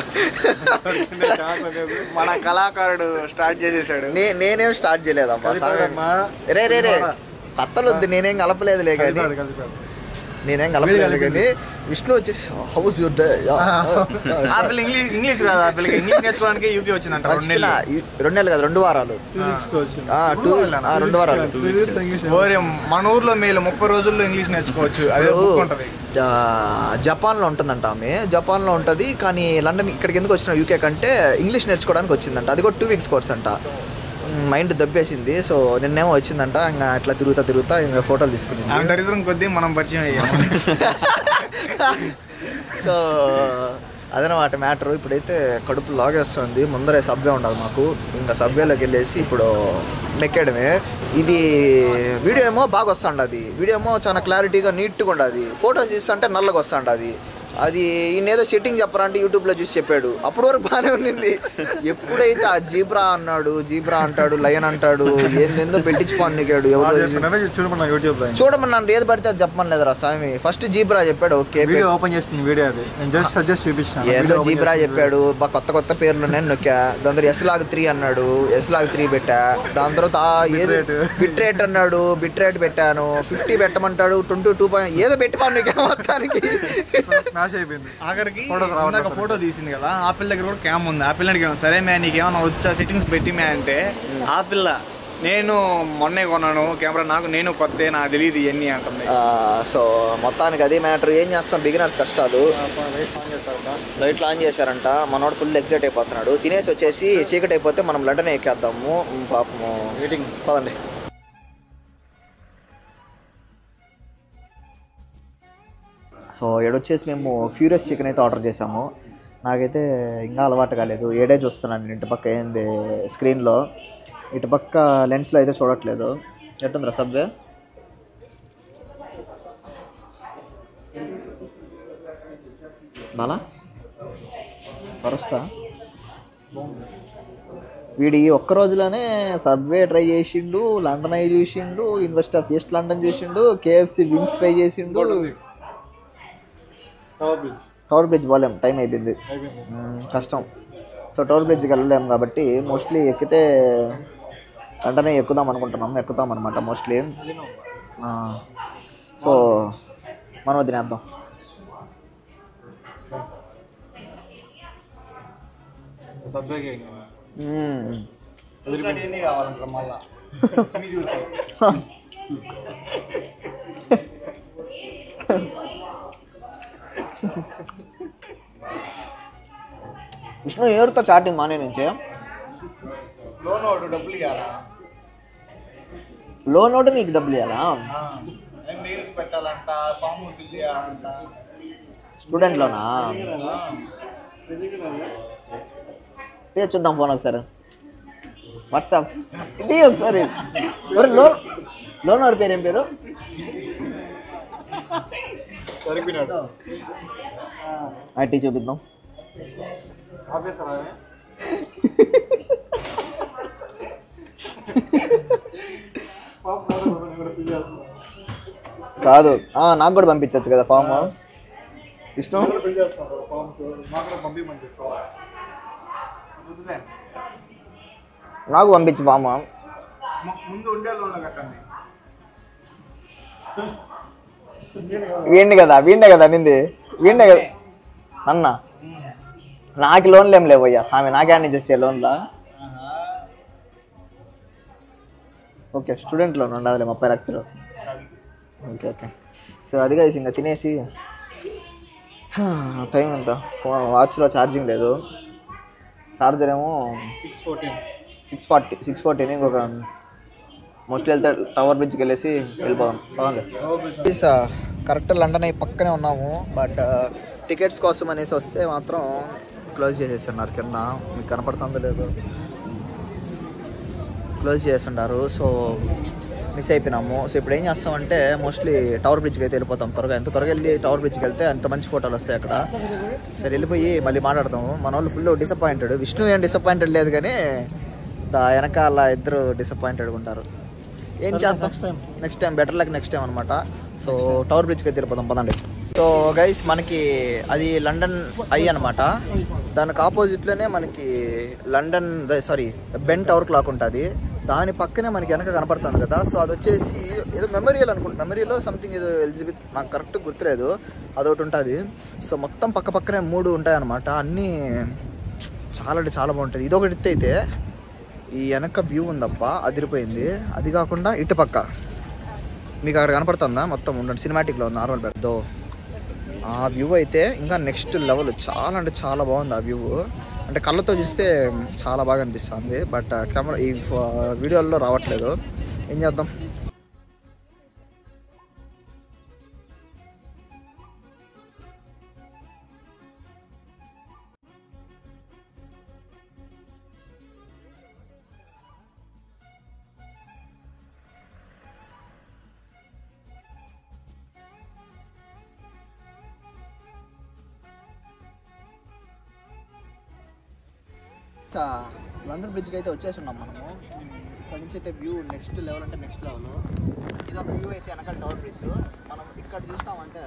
మన కళాకారుడు స్టార్ట్ చేసేసాడు నే నేనేం స్టార్ట్ చేయలేదమ్మా సాగ- రే రే రే కత్తలు వద్దు నేనేం కలపలేదులే కానీ నేనేం కలపలేదు కానీ విష్ణు వచ్చేసి హౌస్ యువర్ డే ఆ పిల్ల ఇంగ్లీష్ ఇంగ్లీష్ రాదు ఆ పిల్లకి ఇంగ్లీష్ నేర్చుకోవడానికి యూకే వచ్చిందంట రెండు మర్చిపోయినా నెలలు ఈ- రెండు నెలలు కాదు రెండు వారాలు ఆ, టూ ఆ, రెండు వారాలు ఓరే మన ఊర్లో మేలు ముప్పై రోజుల్లో ఇంగ్లీష్ నేర్చుకోవచ్చు అదే బుక్ ఉంటది ఆ, జపాన్లో ఉంటుందంట ఆమె జపాన్లో ఉంటుంది కానీ లండన్ ఇక్కడికి ఎందుకు వచ్చిన యూకే కంటే ఇంగ్లీష్ నేర్చుకోవడానికి వచ్చిందంట అది కూడా టూ వీక్స్ కోర్స్ అంట మైండ్ దబ్బేసింది సో నిన్నేమో వచ్చిందంట ఇంకా ఇట్లా తిరుగుతా తిరుగుతా ఇంకా ఫోటోలు తీసుకునింది ఆమె దరిద్రం కొద్దీ మనం పరిచయం అయ్యాం సో అదనమాట మ్యాటర్ ఇప్పుడైతే కడుపు లాగేస్తుంది ముందరే సబ్వే ఉండదు మాకు ఇంకా సబ్వేలోకి వెళ్ళేసి ఇప్పుడు మెక్కడమే ఇది వీడియో ఏమో బాగా వస్తుండది వీడియో ఏమో చాలా క్లారిటీగా నీట్గా ఉండదు ఫొటోస్ తీస్తుంటే నల్లగా వస్తుండది అది ఈయన ఏదో సెట్టింగ్ చెప్పరా అంటే యూట్యూబ్లో చూసి చెప్పాడు అప్పటి వరకు బాగానే ఉండింది ఎప్పుడైతే ఆ జీబ్రా అన్నాడు జీబ్రా అంటాడు లయన్ అంటాడు ఏందేందో పెట్టించుకోనికాడు ఎవరు చూడమన్నా యూట్యూబ్ లో చూడమన్నాను ఏది పడితే అది చెప్పమని రా స్వామి ఫస్ట్ జీబ్రా చెప్పాడు ఓకే వీడియో ఓపెన్ చేస్తుంది వీడియో అది నేను జస్ట్ సజెస్ట్ చూపించాను ఏందో జీబ్రా చెప్పాడు బా కొత్త కొత్త పేర్లు నేను నొక్కా దాని తర్వాత ఎస్ లాగ్ త్రీ అన్నాడు ఎస్ లాగ్ త్రీ పెట్టా దాని తర్వాత ఆ ఏది బిట్ రేట్ అన్నాడు బిట్ రేట్ పెట్టాను ఫిఫ్టీ పెట్టమంటాడు ట్వంటీ టూ పాయింట్ ఏదో పెట్టమని నీకు మొత్తానికి స్మాష్ అయిపోయింది ఆఖరికి Photos రావట్లేదు ఇందాక అసలు. ఫోటో తీసింది కదా ఆ పిల్ల దగ్గర కూడా క్యామ్ ఉంది ఆ పిల్ల అడిగాను సరే మ్యా నీకేమన్నా వచ్చా సెట్టింగ్స్ పెట్టి మ్యా అంటే ఆ పిల్ల నేను మొన్నే కొన్నాను కెమెరా నాకు నేను కొత్త నాకు తెలియదు ఇవన్నీ అంటుంది ఆ, సో మొత్తానికి అదే మ్యాటర్ ఏం చేస్తాం బిగినర్స్ కష్టాలు లైట్లు ఆన్ చేశారంట మనోడు ఫుల్ ఎక్సైట్ అయిపోతున్నాడు తినేసి వచ్చేసి చీకటి అయిపోతే మనం లండన్ ఎక్కేద్దాము ఉమ్, పాపము వెయిటింగ్ పదండి సో ఏడొచ్చేసి మేము ఫ్యూరియస్ చికెన్ అయితే ఆర్డర్ చేసాము నాకైతే ఇంకా అలవాటు కాలేదు ఏడే చూస్తున్నాను ఇంటి పక్క ఏంది స్క్రీన్లో ఇటు పక్క లెన్స్లో అయితే చూడట్లేదు ఎట్టుందిరా సబ్వే బాలా ఫరస్టా వీడి ఈ ఒక్క రోజులోనే సబ్వే ట్రై చేసిండు లండన్ అయి చూసిండు ఇన్వెస్ట్ ఆఫ్ ఈస్ట్ లండన్ చూసిండు కేఎఫ్సి వింగ్స్ ట్రై చేసిండు టవర్ బ్రిడ్జ్ టవర్ బ్రిడ్జ్ పోలేం టైం అయిపోయింది అయిపోయింది మ్మ్, కష్టం సో టవర్ బ్రిడ్జ్కి వెళ్ళలేము కాబట్టి మోస్ట్లీ ఎక్కితే వెంటనే ఎక్కుదాం అనుకుంటున్నాం ఎక్కుతాం అనమాట మోస్ట్లీ సో మనం తినేద్దాం సబ్వేకి మ్మ్. ఎన్ని కావాలంటారు మళ్ళా మీ చూసి విష్ణు ఎవరితో చాటింగ్ మానే నుంచి లోన్ వాడు డబ్బులు ఇవ్వాలా లోన్ ఒకటి నీకు డబ్బులు ఇవ్వాలా మెయిల్స్ పెట్టాలంట ఫామ్ ఫిల్ చేయాలంట స్టూడెంట్ లోనా ఇదే చూద్దాం ఫోన్ ఒకసారి వాట్సాప్ ఇది ఒకసారి ఎవరు లోన్ లోన్ వారి పేరు ఏం పేరు సరిపోయినాడు ఐటీ చూపిద్దాం ఆపేస్తారా కాదు ఆ, నాకు కూడా పంపించవచ్చు కదా ఫామ్ విష్ణు ఫిల్ చేస్తున్నారు ఫామ్స్ మాకు కూడా పంపించమని చెప్పుకోవాలి వద్దులే. నాకు పంపించు ఫామ్ మ- ముందు ఉండే లోన్లు కట్టండి వీండి కదా వీండే కదా నింది వీండే కదా అన్న నాకు లోన్లు ఏం లేవయ్యా స్వామి నాకే నుంచి వచ్చే లోన్లా ఓకే స్టూడెంట్ లోన్ ఉండాలి ముప్పై లక్షలు ఓకే ఓకే సో అదిగా ఇంకా తినేసి టైం ఎంత ఫోన్ వాచ్లో ఛార్జింగ్ లేదు ఛార్జర్ ఏమో six fourteen six forty six ఫార్టీని ఇంకొక మోస్ట్లీ వెళ్తే టవర్ బ్రిడ్జ్కి వెళ్ళేసి వెళ్ళిపోదాం పదండి కరెక్ట్ లండన్ అయి పక్కనే ఉన్నాము బట్ టికెట్స్ కోసం అనేసి వస్తే మాత్రం క్లోజ్ చేసేస్తున్నారు కింద మీకు కనపడుతుందో లేదో క్లోజ్ చేస్తుంటారు సో మిస్ అయిపోయినాము సో ఇప్పుడు ఏం చేస్తామంటే మోస్ట్లీ టవర్ బ్రిడ్జ్కి అయితే వెళ్ళిపోతాం త్వరగా ఎంత త్వరగా వెళ్ళి టవర్ బ్రిడ్జ్కి వెళ్తే అంత మంచి ఫోటోలు వస్తాయి అక్కడ సరే వెళ్ళిపోయి మళ్ళీ మాట్లాడదాము మన వాళ్ళు ఫుల్ డిసప్పాయింటెడ్ విష్ణు ఏం డిసప్పాయింటెడ్ లేదు కానీ దా వెనకాల ఇద్దరు డిసప్పాయింటెడ్ ఉంటారు ఏం చేద్దాం next time better luck next time అనమాట సో టవర్ బ్రిడ్జ్కి అయితే వెళ్ళిపోదాం పదండి సో గైస్ మనకి అది లండన్ ఐ అనమాట దానికి ఆపోజిట్లోనే మనకి London sorry Ben tower clock ఉంటుంది దాని పక్కనే మనకి వెనక కనపడుతుంది కదా సో అది వచ్చేసి ఏదో మెమరియల్ అనుకుంటా మెమరీలో సంథింగ్ ఏదో ఎలిజబెత్ నాకు కరెక్ట్ గుర్తులేదు అదొకటి ఉంటుంది సో మొత్తం పక్క పక్కనే మూడు ఉంటాయి అనమాట అన్నీ చాలా అంటే చాలా బాగుంటుంది ఇదొకటి ఎత్తు అయితే ఈ వెనక వ్యూ ఉందప్ప అదిరిపోయింది అది కాకుండా ఇటు పక్క మీకు అక్కడ కనపడుతుందా మొత్తం ఉండండి సినిమాటిక్లో ఉంది నార్మల్ పెద్దో ఆ వ్యూ అయితే ఇంకా నెక్స్ట్ లెవెల్ చాలా అంటే చాలా బాగుంది ఆ వ్యూ అంటే కళ్ళతో చూస్తే చాలా బాగా అనిపిస్తుంది బట్ కెమెరా ఈ ఫ- వీడియోల్లో రావట్లేదు ఏం చేద్దాం లండన్ బ్రిడ్జ్కి అయితే వచ్చేసి ఉన్నాం మనము ఇక్కడ నుంచి అయితే వ్యూ నెక్స్ట్ లెవెల్ అంటే నెక్స్ట్ లెవెల్ ఇది ఒక వ్యూ అయితే వెనకాల టవర్ బ్రిడ్జ్ మనం ఇక్కడ చూస్తామంటే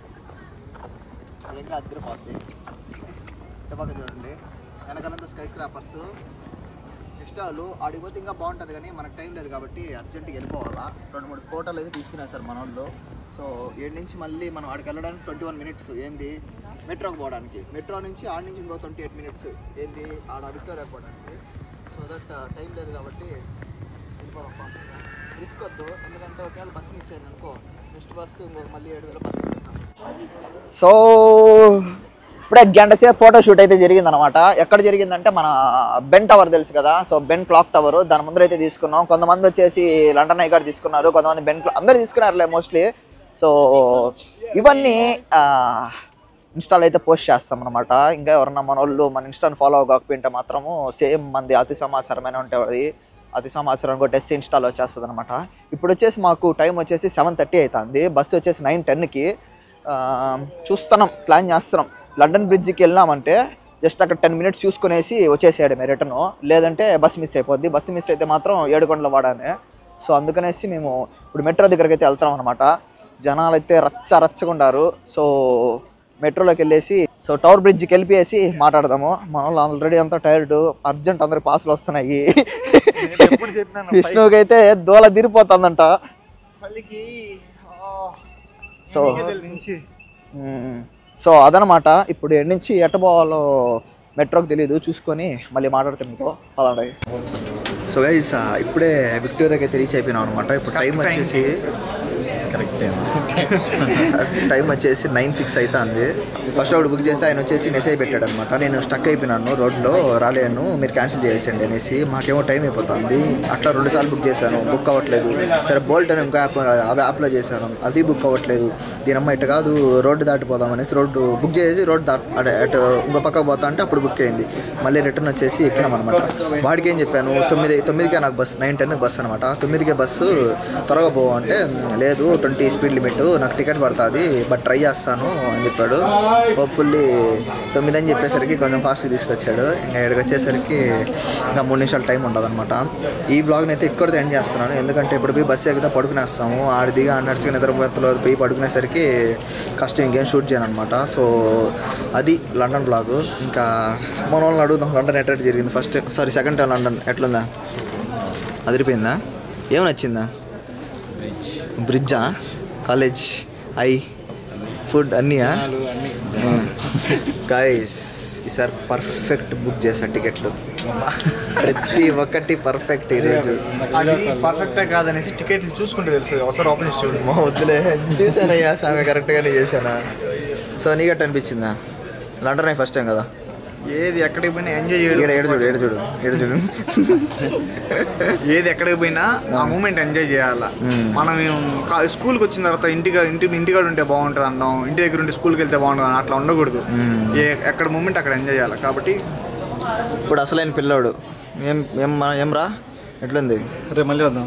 ఇంకా అద్దరిపోద్ది ఇటు పక్క చూడండి వెనకాలంతా స్కై స్క్రాపర్స్ నెక్స్ట్ వాళ్ళు ఆడికి పోతే ఇంకా బాగుంటుంది కానీ మనకు టైం లేదు కాబట్టి అర్జెంట్గా వెళ్ళిపోవాలా రెండు మూడు ఫోటోలు అయితే తీసుకున్నారు మన వాళ్ళు సో ఏడు నుంచి మళ్ళీ మనం ఆడికి వెళ్ళడానికి ట్వంటీ వన్ మినిట్స్ ఏంది మెట్రోకి పోవడానికి మెట్రో నుంచి ఆడ నుంచి ఇంకో ట్వంటీ ఎయిట్ మినిట్స్ ఏంది ఆడ విక్టోరియా పోవడానికి సో దట్ టైం లేదు కాబట్టి వెళ్ళిపోదాం రిస్క్ వద్దు ఎందుకంటే ఒకవేళ బస్సు మిస్ అయింది అనుకో నెక్స్ట్ బస్సు ఇంకొక మళ్ళీ ఏడు వేల సో ఇప్పుడే గంట సేపు ఫోటో షూట్ అయితే జరిగింది అనమాట ఎక్కడ జరిగిందంటే మన బెన్ టవర్ తెలుసు కదా సో బెన్ క్లాక్ టవర్ దాని ముందర అయితే తీసుకున్నాం కొంతమంది వచ్చేసి లండన్ ఐ కార్డ్ తీసుకున్నారు కొంతమంది బెన్ క్లా- అందరూ తీసుకున్నారులే మోస్ట్లీ సో ఇవన్నీ ఇన్స్టాల్ అయితే పోస్ట్ చేస్తాం అనమాట ఇంకా ఎవరన్నా మన వాళ్ళు మన ఇన్స్టాని ఫాలో కాకపోయింటే మాత్రము సేమ్ మంది అతి సమాచారమైన ఉంటుంది అది సమాచారం కొట్టేస్తే ఇన్స్టాల్ వచ్చేస్తుంది అనమాట ఇప్పుడు వచ్చేసి మాకు టైం వచ్చేసి సెవెన్ థర్టీ అవుతుంది బస్సు వచ్చేసి నైన్ టెన్కి చూస్తున్నాం ప్లాన్ చేస్తున్నాం లండన్ బ్రిడ్జ్కి వెళ్ళామంటే జస్ట్ అక్కడ టెన్ మినిట్స్ చూసుకునేసి వచ్చేసేయడమే రిటర్న్ లేదంటే బస్ మిస్ అయిపోద్ది బస్సు మిస్ అయితే మాత్రం ఏడుకొండల వాడానే సో అందుకనేసి మేము ఇప్పుడు మెట్రో దగ్గరికి అయితే వెళ్తాం అనమాట జనాలు అయితే రచ్చ రచ్చగా ఉండారు సో మెట్రోలోకి వెళ్ళేసి సో టవర్ బ్రిడ్జ్కి వెళ్ళిపోయేసి మాట్లాడదాము మన వాళ్ళు ఆల్రెడీ అంతా టైర్డ్ అర్జెంట్ అందరి పాసులు వస్తున్నాయి ఎప్పుడు చెప్పినాను విష్ణువుకి అయితే దోల తీరిపోతుందంట సో నుంచి మ్మ్. సో అదనమాట ఇప్పుడు ఎక్కడి నుంచి ఎట్ట పోవాలో మెట్రోకి తెలియదు చూసుకొని మళ్ళీ మాట్లాడతాం మీకు అలాంటి సో గైస్ ఇప్పుడే విక్టోరియాకి అయితే రీచ్ అయిపోయినాం అనమాట ఇప్పుడు టైం వచ్చేసి కరెక్ట్ టైం వచ్చేసి నైన్ సిక్స్ అవుతుంది ఫస్ట్ ఒకటి బుక్ చేస్తే ఆయన వచ్చేసి మెసేజ్ పెట్టాడు అనమాట నేను స్టక్ అయిపోయినాను రోడ్లో రాలేను మీరు క్యాన్సిల్ చేసేయండి అనేసి మాకేమో టైం అయిపోతుంది అట్లా రెండు సార్లు బుక్ చేశాను బుక్ అవ్వట్లేదు సరే బోల్ట్ అని ఇంకో యాప్ ఆ యాప్లో చేశాను అది బుక్ అవ్వట్లేదు దీనమ్మ ఇటు కాదు రోడ్డు దాటిపోదాం అనేసి రోడ్డు బుక్ చేసి రోడ్డు దాట్ అటు అటు ఇంకో పక్కకు పోతా అంటే అప్పుడు బుక్ అయింది మళ్ళీ రిటర్న్ వచ్చేసి ఎక్కినాం అనమాట వాడికి ఏం చెప్పాను తొమ్మిది తొమ్మిదికే నాకు బస్ నైన్ టెన్కి బస్ అనమాట తొమ్మిదికే బస్సు త్వరగా పోవు అంటే "మ్, లేదు ట్వంటీ స్పీడ్ లిమిట్ నాకు టికెట్ పడుతుంది బట్ ట్రై చేస్తాను అని చెప్పాడు హోప్ఫుల్లీ తొమ్మిది అని చెప్పేసరికి కొంచెం ఫాస్ట్గా తీసుకొచ్చాడు ఇంకా ఇక్కడికి వచ్చేసరికి ఇంకా మూడు నిమిషాలు టైం ఉండదు అనమాట ఈ బ్లాగ్ని అయితే ఇక్కడితో ఎండ్ చేస్తున్నాను ఎందుకంటే ఇప్పుడు పోయి బస్సు ఎక్కితే పడుకునేస్తాము ఆడిదిగా నడుచుకుని నిద్రపోతలో పోయి పడుకునేసరికి కష్టం ఇంకేం షూట్ చేయను అనమాట సో అది లండన్ బ్లాగ్ ఇంకా మన వాళ్ళని అడుగుదాం లండన్ ఎట్లా జరిగింది first sorry second time London ఎట్లుందా అదిరిపోయిందా ఏం నచ్చిందా బ్రిడ్జా కాలేజ్ ఐ ఫుడ్ అన్నీయా గైస్ ఈసారి పర్ఫెక్ట్ బుక్ చేశా టికెట్లు ప్రతి ఒక్కటి పర్ఫెక్ట్ ఈరోజు అది పర్ఫెక్టే కాదనేసి టికెట్లు చూసుకుంటే తెలుసు ఒకసారి ఓపెన్ చేసి చూడు మా వద్దులే చూసానయ్యా సామె కరెక్ట్గానే చేశానా సో నీకట్టు అనిపించిందా లండన్ ఫస్ట్ టైం కదా ఏది ఎక్కడికి పోయినా ఎంజాయ్ ఏడు చేయడం ఏడు చూడు ఏడు చూడు ఏడు చూడు ఏది ఎక్కడికి పోయినా ఆ మూమెంట్ ఎంజాయ్ చేయాల మ్మ్. మనం కా- స్కూల్కి వచ్చిన తర్వాత ఇంటికి ఇంటి ఇంటికాడ ఉంటే బాగుంటుంది అన్నాం ఇంటి దగ్గర ఉంటే స్కూల్కి వెళ్తే బాగుంటుంది అన్నాం. అట్లా ఉండకూడదు మ్మ్. ఏ ఎక్కడ మూమెంట్ అక్కడ ఎంజాయ్ చేయాలి కాబట్టి ఇప్పుడు అసలైన పిల్లోడు ఏం ఏం ఏం రా ఎట్లుంది రేపు మళ్ళీ వద్దాం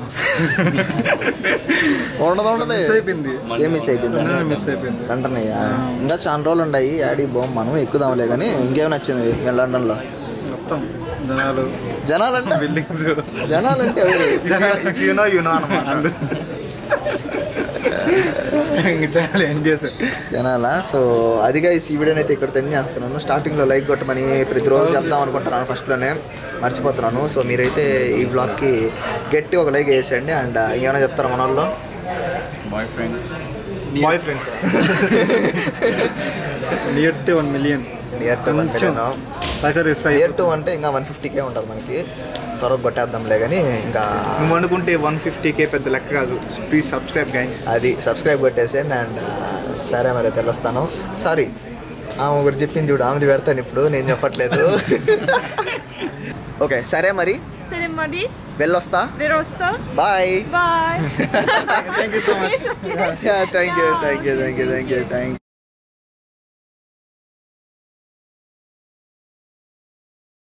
ఉండదు ఉండదు మిస్ అయిపోయింది ఏం మిస్ అయిపోయింది మిస్ అయిపోయింది లండన్ అయ్యా ఇంకా చాలా రోజులు ఉన్నాయి యాడీ బోమ్ మనం ఎక్కుదాంలే కానీ ఇంకేం నచ్చింది ఈ లండన్లో మొత్తం జనాలు జనాలంటే బిల్డింగ్స్ జనాలంటే ఎవరు if you know you know అనమాట చాలా ఎంజాయ్ చేశారు జనాలా సో అదిగా ఈ వీడియోని అయితే ఇక్కడ తెన్ని చేస్తున్నాను స్టార్టింగ్లో లైక్ కొట్టమని ప్రతి రోజు చెప్దాం అనుకుంటున్నాను ఫస్ట్లోనే మర్చిపోతున్నాను సో మీరైతే ఈ బ్లాగ్కి గట్టి ఒక లైక్ వేసేయండి అండ్ ఏమైనా చెప్తారా మన వాళ్ళు boy friends boy friends near to one million near to one కొంచెం సహకరిస్తాయి నియర్ టు అంటే ఇంకా వన్ ఫిఫ్టీకే ఉంటుంది మనకి త్వరగా కొట్టేద్దాంలే కానీ ఇంకా నువ్వు అనుకుంటే వన్ ఫిఫ్టీకే పెద్ద లెక్క కాదు ప్లీజ్ సబ్స్క్రైబ్ గైస్ అది సబ్స్క్రైబ్ కొట్టేసేయండి అండ్ సరే మరి తెలుస్తాను సారీ ఆమె ఒకటి చెప్పింది చూడు ఆమెది పెడతాను ఇప్పుడు నేను చెప్పట్లేదు ఓకే సరే మరి Sere Madi, వెళ్ళొస్తా Verosta, bye bye. Thank you so much thank you thank you thank you thank you thank